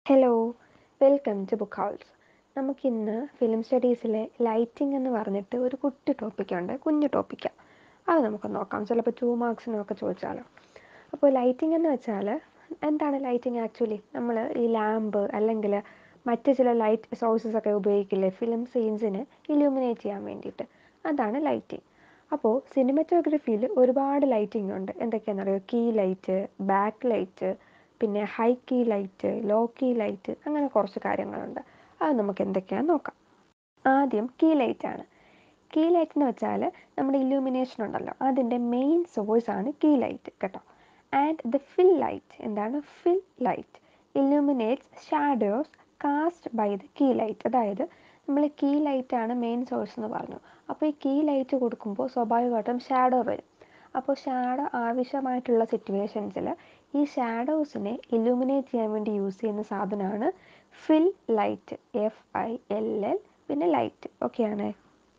Hello welcome to book howls നമുക്കിന്ന് film സ്റ്റഡീസിലെ lighting എന്ന് പറഞ്ഞിട്ട് ഒരു കുട്ടി ടോപ്പിക്കുണ്ട് കുഞ്ഞു ടോപ്പിക്കാണ് അത് നമുക്ക് നോക്കാം ചിലപ്പോൾ ടു മാർക്സിനൊക്കെ ചോദിച്ചാലോ അപ്പോൾ ലൈറ്റിംഗ് എന്ന് വെച്ചാൽ എന്താണ് ലൈറ്റിംഗ് ആക്ച്വലി നമ്മൾ ഈ ലാമ്പ് അല്ലെങ്കിൽ മറ്റ് ചില ലൈറ്റ് സോഴ്സസ് ഒക്കെ ഉപയോഗിക്കില്ലേ ഫിലിം സീൻസിന് ഇലൂമിനേറ്റ് ചെയ്യാൻ വേണ്ടിയിട്ട് അതാണ് ലൈറ്റിംഗ് അപ്പോൾ സിനിമറ്റോഗ്രഫിയിൽ ഒരുപാട് ലൈറ്റിംഗ് ഉണ്ട് എന്തൊക്കെയാണെന്നറിയോ കീ ലൈറ്റ് ബാക്ക് ലൈറ്റ് പിന്നെ high key light low key light അങ്ങനെ കുറച്ച് കാര്യങ്ങളുണ്ട് അത് നമുക്ക് എന്തൊക്കെയാണെന്ന് നോക്കാം ആദ്യം കീ ലൈറ്റ് ആണ് കീ ലൈറ്റ് എന്ന് വെച്ചാൽ നമ്മുടെ ഇല്യൂമിനേഷൻ ഉണ്ടല്ലോ അതിൻ്റെ മെയിൻ സോഴ്സ് ആണ് കീ ലൈറ്റ് കേട്ടോ ആൻഡ് ദ ഫിൽ ലൈറ്റ് എന്താണ് fill light illuminates shadows cast by the key light അതായത് നമ്മൾ കീ ലൈറ്റ് ആണ് മെയിൻ സോഴ്സ് എന്ന് പറഞ്ഞു അപ്പോൾ ഈ കീ ലൈറ്റ് കൊടുക്കുമ്പോൾ സ്വാഭാവികമായിട്ടും ഷാഡോ വരും അപ്പോൾ ഷാഡോ ആവശ്യമായിട്ടുള്ള സിറ്റുവേഷൻസിൽ ഈ ഷാഡോസിനെ ഇലൂമിനേറ്റ് ചെയ്യാൻ വേണ്ടി യൂസ് ചെയ്യുന്ന സാധനമാണ് fill light F I L L പിന്നെ ലൈറ്റ് ഓക്കെയാണ്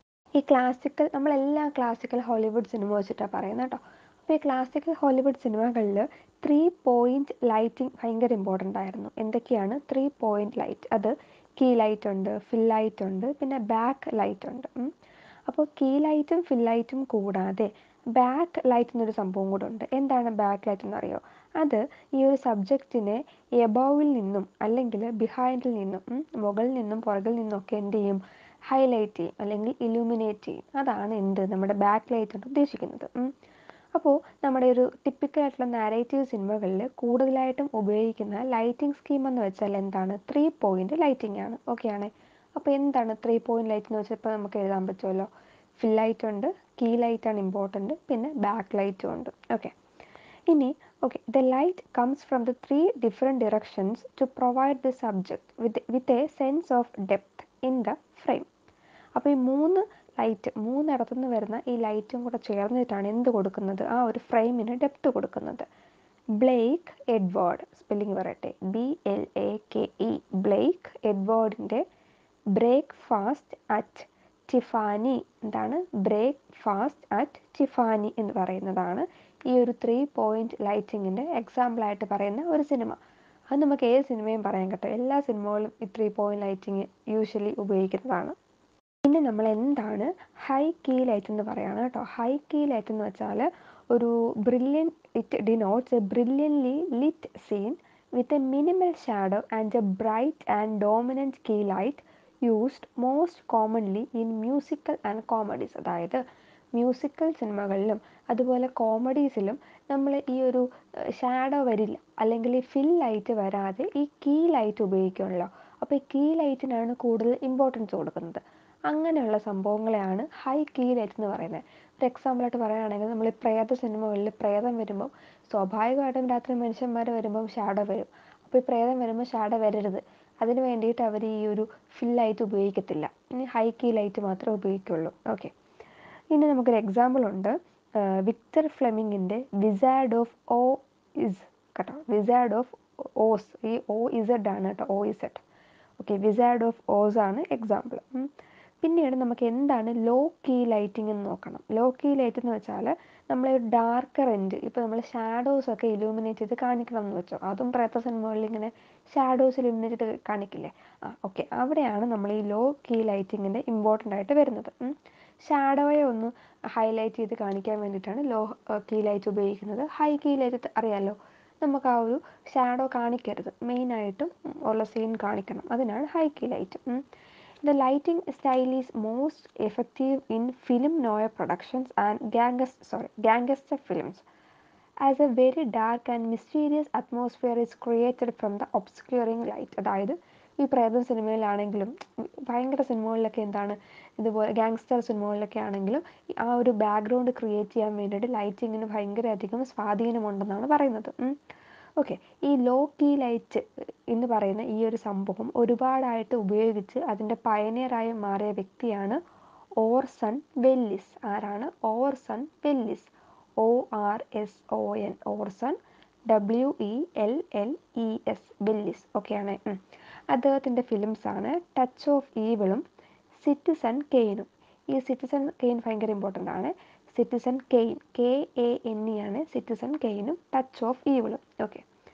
ഈ ക്ലാസിക്കൽ നമ്മളെല്ലാം ക്ലാസിക്കൽ ഹോളിവുഡ് സിനിമ വെച്ചിട്ടാണ് പറയുന്നത് കേട്ടോ അപ്പോൾ ഈ ക്ലാസിക്കൽ ഹോളിവുഡ് സിനിമകളിൽ ത്രീ പോയിൻറ്റ് ലൈറ്റിംഗ് ഭയങ്കര ഇമ്പോർട്ടൻ്റ് ആയിരുന്നു എന്തൊക്കെയാണ് ത്രീ പോയിൻറ്റ് ലൈറ്റ് അത് കീ ലൈറ്റ് ഉണ്ട് ഫിൽ ലൈറ്റ് ഉണ്ട് പിന്നെ ബാക്ക് ലൈറ്റ് ഉണ്ട് അപ്പോൾ കീ ലൈറ്റും ഫിൽ ലൈറ്റും കൂടാതെ ബാക്ക് ലൈറ്റ് എന്നൊരു സംഭവം കൂടെ ഉണ്ട് എന്താണ് ബാക്ക് ലൈറ്റ് എന്നറിയോ അത് ഈ ഒരു സബ്ജക്റ്റിനെ എബോവിൽ നിന്നും അല്ലെങ്കിൽ ബിഹൈൻഡിൽ നിന്നും മുകളിൽ നിന്നും പുറകിൽ നിന്നും ഒക്കെ എന്ത് ചെയ്യും ഹൈലൈറ്റ് ചെയ്യും അല്ലെങ്കിൽ ഇലൂമിനേറ്റ് ചെയ്യും അതാണ് എന്ത് നമ്മുടെ ബാക്ക് ലൈറ്റ് കൊണ്ട് ഉദ്ദേശിക്കുന്നത് അപ്പോൾ നമ്മുടെ ഒരു ടിപ്പിക്കൽ ആയിട്ടുള്ള നാരേറ്റീവ് സിനിമകളിൽ കൂടുതലായിട്ടും ഉപയോഗിക്കുന്ന ലൈറ്റിംഗ് സ്കീം എന്ന് വെച്ചാൽ എന്താണ് ത്രീ പോയിന്റ് ലൈറ്റിംഗ് ആണ് ഓക്കെയാണ് അപ്പോൾ എന്താണ് ത്രീ പോയിന്റ് ലൈറ്റ് എന്ന് വെച്ചാൽ ഇപ്പോൾ നമുക്ക് എഴുതാൻ പറ്റുമല്ലോ ഫിൽ ലൈറ്റ് ഉണ്ട് കീ ലൈറ്റ് ആണ് ഇമ്പോർട്ടൻറ്റ് പിന്നെ ബാക്ക് ലൈറ്റും ഉണ്ട് ഓക്കെ ഇനി okay the light comes from the three different directions to provide the subject with with a sense of depth in the frame അപ്പോൾ ഈ മൂന്ന് ലൈറ്റ് മൂന്നിടത്തു നിന്ന് വരുന്ന ഈ ലൈറ്റും കൂടെ ചേർന്നിട്ടാണ് എന്ത് കൊടുക്കുന്നത് ആ ഒരു ഫ്രെയിമിന് ഡെപ്ത് കൊടുക്കുന്നത് ബ്ലേക്ക് എഡ്വേർഡ് സ്പെല്ലിംഗ് പറയട്ടെ B L A K E Blake എഡ്വേർഡിൻ്റെ ബ്രേക്ക് ഫാസ്റ്റ് അറ്റ് ടിഫാനി എന്താണ് ബ്രേക്ക് ഫാസ്റ്റ് അറ്റ് ടിഫാനി എന്ന് പറയുന്നതാണ് ഈ ഒരു ത്രീ പോയിന്റ് ലൈറ്റിങ്ങിൻ്റെ എക്സാമ്പിളായിട്ട് പറയുന്ന ഒരു സിനിമ അത് നമുക്ക് ഏത് സിനിമയും പറയാൻ കേട്ടോ എല്ലാ സിനിമകളും ഈ ത്രീ പോയിന്റ് ലൈറ്റിങ് യൂഷ്വലി ഉപയോഗിക്കുന്നതാണ് പിന്നെ നമ്മൾ എന്താണ് ഹൈ കീ ലൈറ്റ് എന്ന് പറയുകയാണ് കേട്ടോ ഹൈ കീ ലൈറ്റ് എന്ന് വെച്ചാൽ ഒരു brilliant it denotes a brilliantly lit scene with a minimal shadow and a bright and dominant key light used most commonly in musical and comedies അതായത് musical സിനിമകളിലും അതുപോലെ കോമഡീസിലും നമ്മൾ ഈ ഒരു ഷാഡോ വരില്ല അല്ലെങ്കിൽ ഈ ഫിൽ ലൈറ്റ് വരാതെ ഈ കീ ലൈറ്റ് ഉപയോഗിക്കുമല്ലോ അപ്പോൾ ഈ കീ ലൈറ്റിനാണ് കൂടുതൽ ഇമ്പോർട്ടൻസ് കൊടുക്കുന്നത് അങ്ങനെയുള്ള സംഭവങ്ങളെയാണ് ഹൈ കീ ലൈറ്റ് എന്ന് പറയുന്നത് ഒരു എക്സാമ്പിളായിട്ട് പറയുകയാണെങ്കിൽ നമ്മൾ ഈ പ്രേത സിനിമകളിൽ പ്രേതം വരുമ്പോൾ സ്വാഭാവികമായിട്ടും രാത്രി മനുഷ്യന്മാർ വരുമ്പം ഷാഡോ വരും അപ്പോൾ ഈ പ്രേതം വരുമ്പോൾ ഷാഡോ വരരുത് അതിന് വേണ്ടിയിട്ട് അവർ ഈ ഒരു ഫിൽ ലൈറ്റ് ഉപയോഗിക്കത്തില്ല ഇനി ഹൈ കീ ലൈറ്റ് മാത്രമേ ഉപയോഗിക്കുള്ളൂ ഓക്കെ ഇനി നമുക്കൊരു എക്സാമ്പിൾ ഉണ്ട് വിക്ടർ ഫ്ലെമിങ്ങിൻ്റെ വിസാഡ് ഓഫ് ഓ ഇസ് കേട്ടോ വിസാഡ് ഓഫ് ഓസ് ഈ ഒ ഇസഡ് ആണ് കേട്ടോ O Z okay Wizard of Oz ആണ് എക്സാമ്പിൾ പിന്നീട് നമുക്ക് എന്താണ് ലോ കീ ലൈറ്റിംഗ് എന്ന് നോക്കണം ലോ കീ ലൈറ്റ് എന്ന് വെച്ചാൽ നമ്മൾ ഡാർക്കർ എൻഡ് ഇപ്പോൾ നമ്മൾ ഷാഡോസ് ഒക്കെ ഇലൂമിനേറ്റ് ചെയ്ത് കാണിക്കണം എന്ന് വെച്ചോ അതും പ്രേത സിനിമകളിൽ ഇങ്ങനെ ഷാഡോസ് ഇലൂമിനേറ്റ് ചെയ്ത് കാണിക്കില്ലേ ആ ഓക്കെ അവിടെയാണ് നമ്മൾ ഈ ലോ കീ ലൈറ്റിങ്ങിൻ്റെ ഇമ്പോർട്ടൻ്റ് ആയിട്ട് വരുന്നത് ഷാഡോയെ ഒന്ന് ഹൈലൈറ്റ് ചെയ്ത് കാണിക്കാൻ വേണ്ടിയിട്ടാണ് ലോ കീ ലൈറ്റ് ഉപയോഗിക്കുന്നത് ഹൈ കീ ലൈറ്റ് അറിയാലോ നമുക്ക് ആ ഒരു ഷാഡോ കാണിക്കരുത് മെയിനായിട്ടും ഉള്ള സീൻ കാണിക്കണം അതിനാണ് high key light The lighting style is most effective in film noir productions and gangster, sorry, gangster films, as a very dark and mysterious atmosphere is created from the obscuring light. അതായത് ഈ പ്രേത സിനിമയിലാണെങ്കിലും ഭയങ്കര സിനിമകളിലൊക്കെ എന്താണ് ഇതുപോലെ gangster സിനിമകളിലൊക്കെ ആണെങ്കിലും ആ ഒരു ബാക്ക്ഗ്രൗണ്ട് ക്രിയേറ്റ് ചെയ്യാൻ വേണ്ടിയിട്ട് ലൈറ്റിങ്ങിന് ഭയങ്കര അധികം സ്വാധീനമുണ്ടെന്നാണ് പറയുന്നത് ഓക്കെ ഈ ലോ കീ ലൈറ്റ് എന്ന് പറയുന്ന ഈ ഒരു സംഭവം ഒരുപാടായിട്ട് ഉപയോഗിച്ച് അതിൻ്റെ പയനിയറായി മാറിയ വ്യക്തിയാണ് ഓർസൺ വെല്ലിസ് ആരാണ് Orson Welles O R S O N Orson W E L L E S Welles ഒക്കെയാണ് അദ്ദേഹത്തിൻ്റെ ഫിലിംസ് ആണ് ടച്ച് ഓഫ് ഈവിളും സിറ്റിസൺ കെയിനും ഈ സിറ്റിസൺ കെയിൻ ഭയങ്കര ഇമ്പോർട്ടൻ്റ് ആണ് Citizen Kane K A N E ആണ് സിറ്റിസൺ കെയിനും ടച്ച് ഓഫ് ഈവിളും ഓക്കെ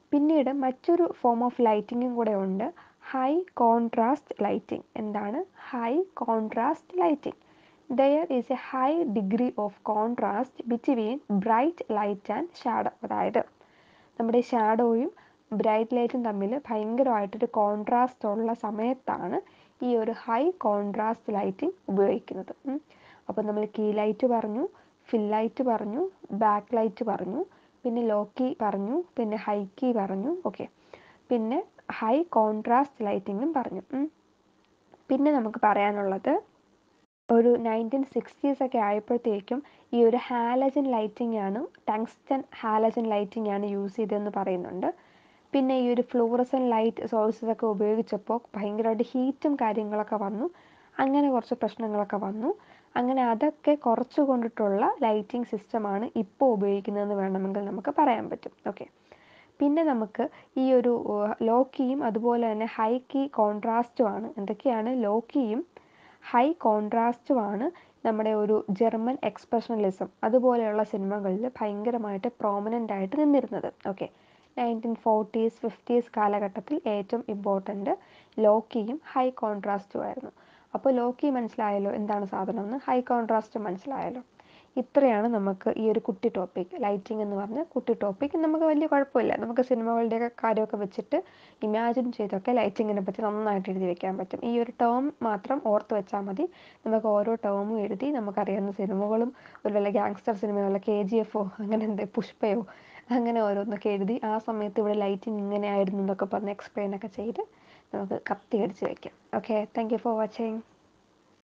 പിന്നീട് മറ്റൊരു ഫോം ഓഫ് ലൈറ്റിങ്ങും കൂടെ ഉണ്ട് ഹൈ കോൺട്രാസ്റ്റ് ലൈറ്റിംഗ് എന്താണ് high contrast lighting there is a high degree of contrast between bright light and shadow അതായത് നമ്മുടെ ഷാഡോയും ബ്രൈറ്റ് ലൈറ്റും തമ്മിൽ ഭയങ്കരമായിട്ടൊരു കോൺട്രാസ്റ്റ് ഉള്ള സമയത്താണ് ഈ ഒരു ഹൈ കോൺട്രാസ്റ്റ് ലൈറ്റിംഗ് ഉപയോഗിക്കുന്നത് അപ്പോൾ നമ്മൾ കീ ലൈറ്റ് പറഞ്ഞു ഫിൽ ലൈറ്റ് പറഞ്ഞു ബാക്ക് ലൈറ്റ് പറഞ്ഞു പിന്നെ ലോ കീ പറഞ്ഞു പിന്നെ ഹൈ കീ പറഞ്ഞു ഓക്കെ പിന്നെ ഹൈ കോൺട്രാസ്റ്റ് ലൈറ്റിങ്ങും പറഞ്ഞു പിന്നെ നമുക്ക് പറയാനുള്ളത് ഒരു നയൻറ്റീൻ സിക്സ്റ്റീസ് ഒക്കെ ആയപ്പോഴത്തേക്കും ഈ ഒരു ഹാലജൻ ലൈറ്റിംഗ് ആണ് ടങ്സ്റ്റൺ ഹാലജൻ ലൈറ്റിംഗ് ആണ് യൂസ് ചെയ്തതെന്ന് പറയുന്നുണ്ട് പിന്നെ ഈ ഒരു ഫ്ലൂറസൻ ലൈറ്റ് സോഴ്സസ് ഒക്കെ ഉപയോഗിച്ചപ്പോൾ ഭയങ്കരമായിട്ട് ഹീറ്റും കാര്യങ്ങളൊക്കെ വന്നു അങ്ങനെ കുറച്ച് പ്രശ്നങ്ങളൊക്കെ വന്നു അങ്ങനെ അതൊക്കെ കുറച്ച് കൊണ്ടിട്ടുള്ള ലൈറ്റിംഗ് സിസ്റ്റമാണ് ഇപ്പോൾ ഉപയോഗിക്കുന്നതെന്ന് വേണമെങ്കിൽ നമുക്ക് പറയാൻ പറ്റും ഓക്കെ പിന്നെ നമുക്ക് ഈ ഒരു ലോ കീയും അതുപോലെ തന്നെ ഹൈ കീ കോൺട്രാസ്റ്റുമാണ് എന്തൊക്കെയാണ് ലോ കീയും ഹൈ കോൺട്രാസ്റ്റുമാണ് നമ്മുടെ ഒരു ജർമ്മൻ എക്സ്പ്രഷണലിസം അതുപോലെയുള്ള സിനിമകളിൽ ഭയങ്കരമായിട്ട് പ്രോമിനൻ്റ് ആയിട്ട് നിന്നിരുന്നത് ഓക്കെ നയൻറ്റീൻ ഫോർട്ടീസ് ഫിഫ്റ്റീസ് കാലഘട്ടത്തിൽ ഏറ്റവും ഇമ്പോർട്ടൻ്റ് ലോക്കിയും ഹൈ കോൺട്രാസ്റ്റും ആയിരുന്നു അപ്പോൾ ലോക്കി മനസ്സിലായല്ലോ എന്താണ് സാധനം എന്ന് ഹൈ കോൺട്രാസ്റ്റ് മനസ്സിലായല്ലോ ഇത്രയാണ് നമുക്ക് ഈ ഒരു കുട്ടി ടോപ്പിക് ലൈറ്റിംഗ് എന്ന് പറഞ്ഞ കുട്ടി ടോപ്പിക് നമുക്ക് വലിയ കുഴപ്പമില്ല നമുക്ക് സിനിമകളുടെയൊക്കെ കാര്യമൊക്കെ വെച്ചിട്ട് ഇമാജിൻ ചെയ്തൊക്കെ ലൈറ്റിങ്ങിനെ പറ്റി നന്നായിട്ട് എഴുതി വെക്കാൻ പറ്റും ഈ ഒരു ടേം മാത്രം ഓർത്ത് വെച്ചാൽ മതി നമുക്ക് ഓരോ ടേമും എഴുതി നമുക്കറിയാവുന്ന സിനിമകളും ഒരു വല്ല ഗ്യാങ്സ്റ്റർ സിനിമയുള്ള കെ ജി എഫോ അങ്ങനെ എന്ത് പുഷ്പയോ അങ്ങനെ ഓരോന്നൊക്കെ എഴുതി ആ സമയത്ത് ഇവിടെ ലൈറ്റിംഗ് ഇങ്ങനെ ആയിരുന്നു എന്നൊക്കെ പറഞ്ഞ് എക്സ്പ്ലെയിൻ ഒക്കെ ചെയ്ത് നമുക്ക് കത്തി അടിച്ച് വെക്കാം okay thank you for watching